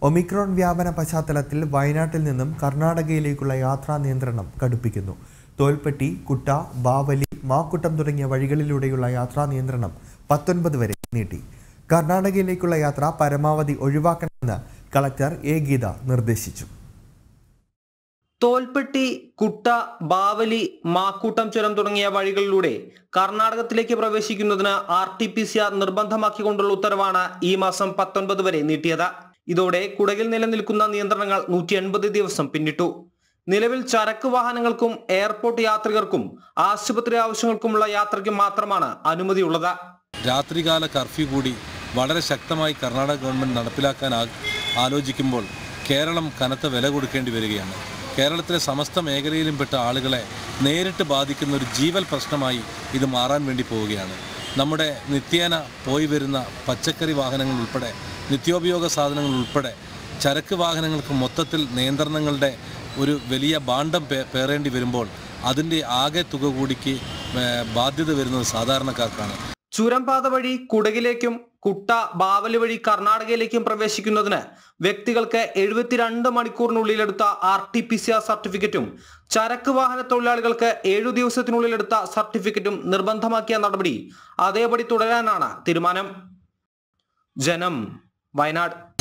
Omicron വ്യാപന പശ്ചാത്തലത്തിൽ വയനാട്ടിൽ നിന്നും കർണാടകയിലേക്കുള്ള യാത്രാ നിയന്ത്രണം കടുപ്പിക്കുന്നു തോൽപ്പെട്ടി കുട്ട ബാവലി മാക്കുട്ടം തുടങ്ങിയ വഴികളിലൂടെയുള്ള യാത്രാ നിയന്ത്രണം പത്തൊൻപത് വരെ നീട്ടി കർണാടകയിലേക്കുള്ള യാത്ര പരമാവധി ഒഴിവാക്കണമെന്ന് കളക്ടർ എ ഗീത നിർദ്ദേശിച്ചു തോൽപ്പെട്ടി കുട്ട ബാവലി മാക്കൂട്ടം ചുരം തുടങ്ങിയ വഴികളിലൂടെ കർണാടകത്തിലേക്ക് പ്രവേശിക്കുന്നതിന് R T P C R നിർബന്ധമാക്കിക്കൊണ്ടുള്ള ഉത്തരവാണ് ഈ മാസം പത്തൊൻപത് വരെ നീട്ടിയത് ഇതോടെ കുടകിൽ നിലനിൽക്കുന്ന നിയന്ത്രണങ്ങൾ നൂറ്റി എൺപത് ദിവസം പിന്നിട്ടു നിലവിൽ ചരക്ക് വാഹനങ്ങൾക്കും എയർപോർട്ട് യാത്രികർക്കും ആശുപത്രി ആവശ്യങ്ങൾക്കുമുള്ള യാത്രയ്ക്ക് മാത്രമാണ് അനുമതിയുള്ളത് രാത്രികാല കർഫ്യൂ കൂടി വളരെ ശക്തമായി കർണാടക ഗവൺമെൻറ് നടപ്പിലാക്കാൻ ആ- ആലോചിക്കുമ്പോൾ കേരളം കനത്ത വില കൊടുക്കേണ്ടി വരികയാണ് കേരളത്തിലെ സമസ്ത മേഖലയിലും പെട്ട ആളുകളെ നേരിട്ട് ബാധിക്കുന്ന ഒരു ജീവൽ പ്രശ്നമായി ഇത് മാറാൻ വേണ്ടി പോവുകയാണ് നമ്മുടെ നിത്യേന പോയി വരുന്ന പച്ചക്കറി വാഹനങ്ങൾ ഉൾപ്പെടെ നിത്യോപയോഗ സാധനങ്ങൾ ഉൾപ്പെടെ ചരക്ക് വാഹനങ്ങൾക്ക് മൊത്തത്തിൽ നിയന്ത്രണങ്ങളുടെ ഒരു വലിയ ബാണ്ഡം പേ- പേറേണ്ടി വരുമ്പോൾ അതിൻ്റെ ആകെ തുക കൂടിക്ക് ഏർ, ബാധ്യത വരുന്നത് സാധാരണക്കാർക്കാണ് ചുരംപാത വഴി കുടകിലേക്കും കുട്ട ബാവലി വഴി കർണാടകയിലേക്കും പ്രവേശിക്കുന്നതിന് വ്യക്തികൾക്ക് എഴുപത്തിരണ്ട് മണിക്കൂറിനുള്ളിലെടുത്ത R T P C R സർട്ടിഫിക്കറ്റും ചരക്ക് വാഹന തൊഴിലാളികൾക്ക് ഏഴു ദിവസത്തിനുള്ളിലെടുത്ത സർട്ടിഫിക്കറ്റും നിർബന്ധമാക്കിയ നടപടി അതേപടി തുടരാനാണ് തീരുമാനം ജനം വയനാട്